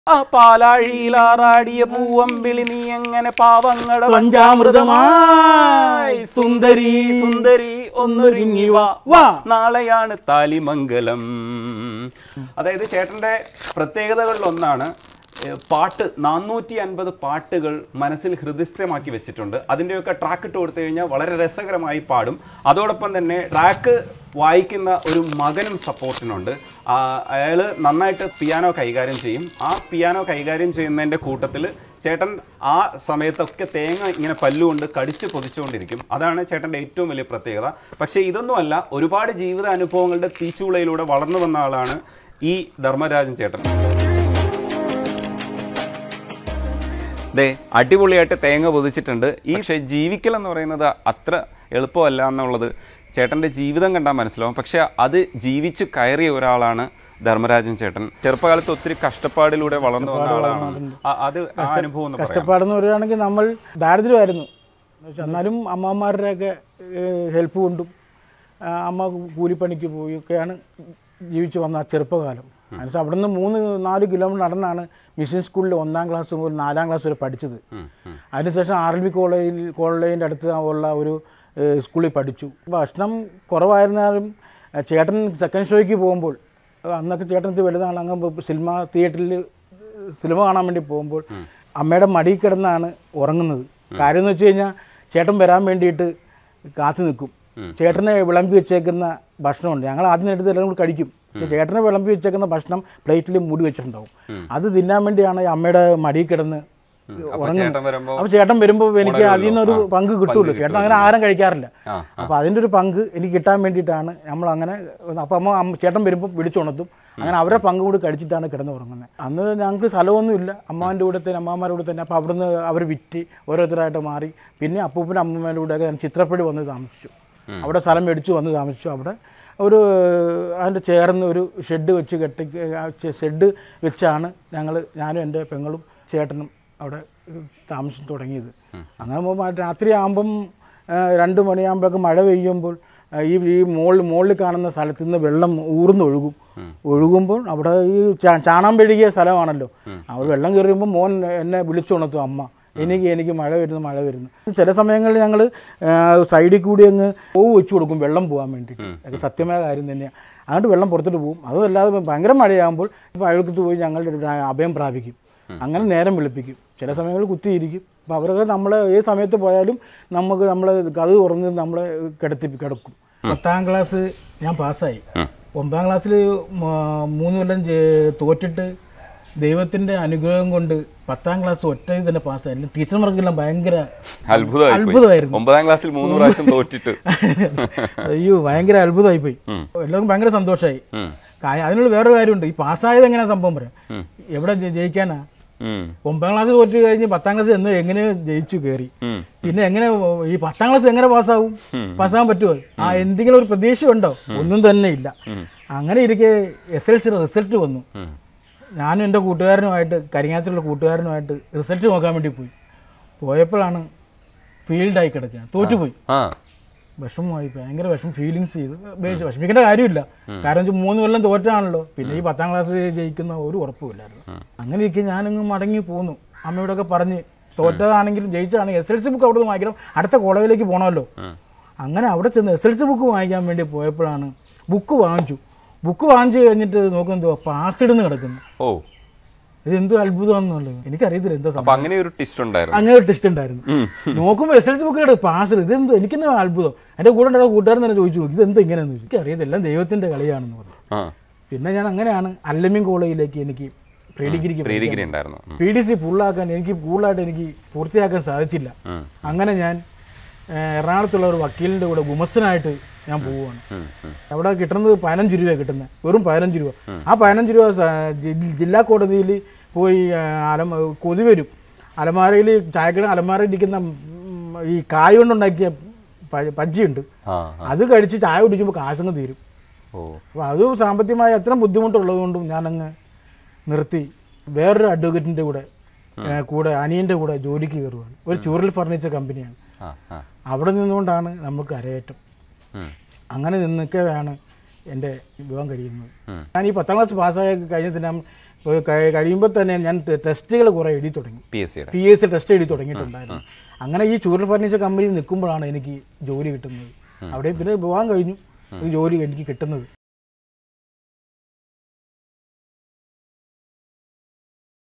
ആ പാലാഴിയിലാറാടിയ പൂവമ്പിളി നീ എങ്ങനെ പാവങ്ങളെ പഞ്ചാമൃതമായി സുന്ദരി സുന്ദരി ഒന്നൊരുങ്ങി വാ വാ നാളെയാണ് താലിമംഗലം അതായത് ചേട്ടന്റെ പ്രത്യേകതകളിൽ ഒന്നാണ് ഏഹ്, പാട്ട് നാനൂറ്റി അൻപത് പാട്ടുകൾ മനസ്സിൽ ഹൃദയസ്ഥമാക്കി വെച്ചിട്ടുണ്ട് അതിൻ്റെയൊക്കെ ട്രാക്ക് ഇട്ട് കൊടുത്തു കഴിഞ്ഞാൽ വളരെ രസകരമായി പാടും അതോടൊപ്പം തന്നെ ട്രാക്ക് വായിക്കുന്ന ഒരു മകനും സപ്പോർട്ടിനുണ്ട് ആ, അയാള് നന്നായിട്ട് പിയാനോ കൈകാര്യം ചെയ്യും ആ പിയാനോ കൈകാര്യം ചെയ്യുന്നതിൻ്റെ കൂട്ടത്തിൽ ചേട്ടൻ ആ സമയത്തൊക്കെ തേങ്ങ ഇങ്ങനെ പല്ലുകൊണ്ട് കടിച്ച് പൊതിച്ചുകൊണ്ടിരിക്കും അതാണ് ചേട്ടൻ്റെ ഏറ്റവും വലിയ പ്രത്യേകത പക്ഷേ ഇതൊന്നുമല്ല ഒരുപാട് ജീവിത അനുഭവങ്ങളുടെ തീച്ചൂളയിലൂടെ വളർന്നു വന്ന ആളാണ് ഈ ധർമ്മരാജൻ ചേട്ടൻ ദേ അടിപൊളിയായിട്ട് തേങ്ങ പൊതിച്ചിട്ടുണ്ട് ഈ പക്ഷേ ജീവിക്കൽ എന്ന് പറയുന്നത് അത്ര എളുപ്പമല്ല എന്നുള്ളത് ചേട്ടൻ്റെ ജീവിതം കണ്ടാൽ മനസ്സിലാവും പക്ഷെ അത് ജീവിച്ചു കയറിയ ഒരാളാണ് ധർമ്മരാജൻ ചേട്ടൻ ചെറുപ്പകാലത്ത് ഒത്തിരി കഷ്ടപ്പാടിലൂടെ വളർന്നു വന്ന ആളാണ് ആ- അത് ആ അനുഭവം ഒന്ന് പറയാം കഷ്ടപ്പാടെന്ന് പറയുകയാണെങ്കിൽ നമ്മൾ ദാരിദ്ര്യമായിരുന്നു പക്ഷെ എന്നാലും അമ്മമാരുടെയൊക്കെ ഹെൽപ്പ് കൊണ്ടും ആ, അമ്മ കൂലിപ്പണിക്ക് പോയി ഒക്കെയാണ് ജീവിച്ചു വന്ന ആ ചെറുപ്പകാലം അതിനുശേഷം അവിടെ നിന്ന് മൂന്ന് നാല് കിലോമീറ്റർ നടന്നാണ് മിഷൻ സ്കൂളിൽ ഒന്നാം ക്ലാസ് മുതൽ നാലാം ക്ലാസ് വരെ പഠിച്ചത് ഉം, ഉം. അതിനുശേഷം ആർ എൽ ബി കോളേജിൽ കോളേജിൻ്റെ അടുത്ത് ഉള്ള ഒരു ഏഹ്, സ്കൂളിൽ പഠിച്ചു ഭക്ഷണം കുറവായിരുന്നാലും ഏഹ്, ചേട്ടൻ സെക്കൻഡ് ഷോയ്ക്ക് പോകുമ്പോൾ ഏഹ്, അന്നൊക്കെ ചേട്ടൻ ഇത് വലുതാണ് അങ്ങ് സിനിമ തിയേറ്ററിൽ സിനിമ കാണാൻ വേണ്ടി പോകുമ്പോൾ അമ്മയുടെ മടിയിൽ കിടന്നാണ് ഉറങ്ങുന്നത് കാര്യം എന്ന് വെച്ച് കഴിഞ്ഞാൽ ചേട്ടൻ വരാൻ വേണ്ടിയിട്ട് കാത്തു നിൽക്കും ചേട്ടനെ വിളമ്പി വെച്ചേക്കുന്ന ഭക്ഷണമുണ്ട് ഞങ്ങൾ ആദ്യം എടുത്ത് എല്ലാം കൂടി കഴിക്കും പക്ഷേ ചേട്ടനെ വിളമ്പി വെച്ചേക്കുന്ന ഭക്ഷണം പ്ലേറ്റിൽ മൂടി വെച്ചിട്ടുണ്ടാവും അത് തിന്നാൻ വേണ്ടിയാണ് ഈ അമ്മയുടെ മടിയിൽ കിടന്ന് അപ്പൊ ചേട്ടൻ വരുമ്പോ അപ്പൊ ചേട്ടൻ വരുമ്പോൾ എനിക്ക് അതിൽ നിന്നൊരു പങ്ക് കിട്ടുള്ളൂ ചേട്ടൻ അങ്ങനെ ആഹാരം കഴിക്കാറില്ല ആ അപ്പൊ അതിന്റെ ഒരു പങ്ക് എനിക്ക് കിട്ടാൻ വേണ്ടിയിട്ടാണ് നമ്മൾ അങ്ങനെ അപ്പൊ അമ്മ അമ്മ ചേട്ടൻ വരുമ്പോൾ പിടിച്ചുണർത്തും അങ്ങനെ അവരുടെ പങ്ക് കൂടി കഴിച്ചിട്ടാണ് കിടന്ന് ഉറങ്ങുന്നത് അന്ന് ഞങ്ങൾക്ക് സ്ഥലമൊന്നുമില്ല അമ്മാൻ്റെ കൂടെ തന്നെ അമ്മാമാരുടെ കൂടെ തന്നെ അപ്പോൾ അവിടുന്ന് അവർ വിറ്റ് ഓരോരുത്തരായിട്ട് മാറി പിന്നെ അപ്പൂപ്പൻ്റെ അമ്മമ്മേൻ്റെ കൂടെയൊക്കെ ഞാൻ ചിത്രപ്പടി വന്ന് താമസിച്ചു അവിടെ സ്ഥലം മേടിച്ചു വന്ന് താമസിച്ചു അവിടെ ഒരു അതിൻ്റെ ചേർന്ന് ഒരു ഷെഡ് വെച്ച് കെട്ടി ഷെഡ് വെച്ചാണ് ഞങ്ങൾ ഞാനും എൻ്റെ പെങ്ങളും ചേട്ടനും അവിടെ താമസിച്ച് തുടങ്ങിയത് അങ്ങനെ പോകുമ്പോൾ രാത്രി ആകുമ്പം രണ്ട് മണിയാകുമ്പോഴൊക്കെ മഴ പെയ്യുമ്പോൾ ആ, ഈ ഈ മുകളിൽ മുകളിൽ കാണുന്ന സ്ഥലത്ത് നിന്ന് വെള്ളം ഊർന്നൊഴുകും ഒഴുകുമ്പോൾ അവിടെ ഈ ചാ- ചാണാൻ പെഴുകിയ സ്ഥലമാണല്ലോ അവിടെ വെള്ളം കയറിയുമ്പോൾ മോൻ എന്നെ വിളിച്ചുണർത്തും അമ്മ എനിക്ക് എനിക്ക് മഴ വരുന്നു മഴ വരുന്നു ചില സമയങ്ങളിൽ ഞങ്ങൾ സൈഡിൽ കൂടി അങ്ങ് പോവ് വെച്ച് കൊടുക്കും വെള്ളം പോകാൻ വേണ്ടിയിട്ട് അത് സത്യമായ കാര്യം തന്നെയാണ് അതുകൊണ്ട് വെള്ളം പുറത്തോട്ട് പോകും അതും അല്ലാതെ ഭയങ്കര മഴയാകുമ്പോൾ ഇപ്പോൾ അയൽക്കത്ത് പോയി ഞങ്ങളുടെ ഒരു അഭയം പ്രാപിക്കും അങ്ങനെ നേരം വെളുപ്പിക്കും ചില സമയങ്ങളിൽ കുത്തിയിരിക്കും അപ്പോൾ അവരൊക്കെ നമ്മളെ ഏത് സമയത്ത് പോയാലും നമുക്ക് നമ്മളെ കഥ തുറന്ന് നമ്മളെ കിടത്തി കിടക്കും പത്താം ക്ലാസ് ഞാൻ പാസ്സായി ഒമ്പതാം ക്ലാസ്സിൽ മൂന്ന് കൊല്ലം ജെ- തോറ്റിട്ട് ദൈവത്തിൻ്റെ അനുഗ്രഹം കൊണ്ട് പത്താം ക്ലാസ് ഒറ്റയിൽ തന്നെ പാസ്സായി അല്ലെങ്കിൽ ടീച്ചർമാർക്കെല്ലാം ഭയങ്കര അത്ഭുതമായി അത്ഭുതമായിരുന്നു ഒമ്പതാം ക്ലാസ്സിൽ മൂന്ന് പ്രാവശ്യം തോറ്റിട്ട് അയ്യോ ഭയങ്കര അത്ഭുതമായി പോയി ഉം. എല്ലാവർക്കും ഭയങ്കര സന്തോഷമായി ഉം. കാ- അതിനുള്ള വേറൊരു കാര്യമുണ്ട് ഈ പാസ്സായത് എങ്ങനെയാ സംഭവം പറയാം എവിടെ ജയി- ജയിക്കാനാ ഉം. ഒമ്പതാം ക്ലാസ് തോറ്റ് കഴിഞ്ഞ് പത്താം ക്ലാസ് എന്ന് എങ്ങനെ ജയിച്ചു കയറി ഉം. പിന്നെ എങ്ങനെ ഈ പത്താം ക്ലാസ് എങ്ങനെ പാസ്സാവും പാസ്സാകാൻ പറ്റുമോ ആ എന്തെങ്കിലും ഒരു പ്രതീക്ഷ ഉണ്ടോ ഒന്നും തന്നെ ഇല്ല അങ്ങനെ ഇരിക്കെ എസ് എൽ സിയുടെ റിസൾട്ട് വന്നു ഉം. ഞാനും എൻ്റെ കൂട്ടുകാരനുമായിട്ട് കരിങ്ങാത്തിലുള്ള കൂട്ടുകാരനുമായിട്ട് റിസൾട്ട് നോക്കാൻ വേണ്ടി പോയി പോയപ്പോഴാണ് ഫീൽഡായി കിടക്കുക തോറ്റുപോയി ആ വിഷമമായി ഭയങ്കര വിഷമം ഫീലിങ്സ് ചെയ്തു ബേ- വിഷമിക്കേണ്ട കാര്യമില്ല കാരണം വെച്ചാൽ മൂന്ന് കൊല്ലം തോറ്റാണല്ലോ പിന്നെ ഈ പത്താം ക്ലാസ് ജയിക്കുന്ന ഒരു ഉറപ്പുമില്ലായിരുന്നു അങ്ങനെ ഇരിക്കും ഞാനങ്ങ് മടങ്ങി പോന്നു അമ്മയോടൊക്കെ പറഞ്ഞ് തോറ്റതാണെങ്കിലും ജയിച്ചതാണെങ്കിൽ എസ് എൽ സി ബുക്ക് അവിടെ നിന്ന് വാങ്ങിക്കണം അടുത്ത കോളേജിലേക്ക് പോകണമല്ലോ അങ്ങനെ അവിടെ ചെന്ന് എസ് എൽ സി ബുക്ക് വാങ്ങിക്കാൻ വേണ്ടി പോയപ്പോഴാണ് ബുക്ക് വാങ്ങിച്ചു ബുക്ക് വാങ്ങിച്ചു കഴിഞ്ഞിട്ട് നോക്കുമ്പോൾ പാസ് ഇടുന്ന് കിടക്കുന്നു ഓ ഇത് എന്തോ അത്ഭുതമാണെന്നുള്ളത് എനിക്കറിയത്തില്ല എന്താ സംഭവം അപ്പൊ അങ്ങനെ ഒരു ടിസ്റ്റ് ഉണ്ടായിരുന്നു അങ്ങനെ ഒരു ടെസ്റ്റ് ഉണ്ടായിരുന്നു നോക്കുമ്പോൾ S L C book pass ഇതെന്തോ എനിക്കെന്നെ അത്ഭുതം എൻ്റെ കൂടെ ഉണ്ടായ കൂട്ടുകാരൻ തന്നെ ചോദിച്ചു ഇതെന്തോ ഇങ്ങനെയെന്ന് ചോദിച്ചു എനിക്കറിയത്തില്ല എല്ലാം ദൈവത്തിന്റെ കളിയാണെന്ന് പറഞ്ഞു ആ പിന്നെ ഞാൻ അങ്ങനെയാണ് അല്ലമ്യം കോളേജിലേക്ക് എനിക്ക് പ്രീ ഡിഗ്രിക്ക് പ്രീ ഡിഗ്രി ഉണ്ടായിരുന്നു ഉം. പി ഡി സി ഫുള്ളാക്കാൻ എനിക്ക് ഫുള്ളായിട്ട് എനിക്ക് പൂർത്തിയാക്കാൻ സാധിച്ചില്ല ഉം. അങ്ങനെ ഞാൻ ഏഹ്, എറണാകുളത്തുള്ള ഒരു വക്കീലിൻ്റെ കൂടെ ഗുമസ്തനായിട്ട് ഞാൻ പോവുകയാണ് ഉം. ഉം. അവിടെ കിട്ടുന്നത് പതിനഞ്ച് രൂപയാണ് കിട്ടുന്നത് വെറും പതിനഞ്ച് രൂപ ആ പതിനഞ്ച് രൂപ സ- ജി- ജില്ലാ കോടതിയിൽ പോയി ആ, അലമ കൊതി വരും അലമാരയിൽ ചായക്കട അലമാരയിൽ ഇരിക്കുന്ന ഉം, ഈ കായ കൊണ്ടുണ്ടാക്കിയ പ- പജ്ജിയുണ്ട് ആ അത് കഴിച്ച് ചായ കുടിക്കുമ്പോൾ കാശങ്ങ് തീരും ഓ അപ്പോൾ അത് സാമ്പത്തികമായി അത്ര ബുദ്ധിമുട്ടുള്ളത് കൊണ്ടും ഞാനങ്ങ് നിർത്തി വേറൊരു അഡ്വക്കേറ്റിൻ്റെ കൂടെ ഏ, കൂടെ അനിയൻ്റെ കൂടെ ജോലിക്ക് കയറുകയാണ് ഒരു ചൂരൽ ഫർണിച്ചർ കമ്പനിയാണ് ആ ആ അവിടെ നിന്നുകൊണ്ടാണ് നമുക്ക് അരയേറ്റം ഉം. അങ്ങനെ നിന്നൊക്കെയാണ് എൻ്റെ വിവാഹം കഴിയുന്നത് ഉം. ഞാൻ ഈ പത്താം ക്ലാസ് പാസ്സായി കഴിഞ്ഞതിന് അപ്പോൾ കഴിയുമ്പോൾ തന്നെ ഞാൻ ടെസ്റ്റുകൾ കുറേ എഴുതി തുടങ്ങി പി എസ് സിയുടെ പി എസ് സി ടെസ്റ്റ് എഴുതി തുടങ്ങിയിട്ടുണ്ടായിരുന്നു അങ്ങനെ ഈ ചൂരൽ ഫർണിച്ചർ കമ്പനിയിൽ നിൽക്കുമ്പോഴാണ് എനിക്ക് ജോലി കിട്ടുന്നത് അവിടെ പിന്നെ പോകാൻ കഴിഞ്ഞു ഒരു ജോലി എനിക്ക് കിട്ടുന്നത്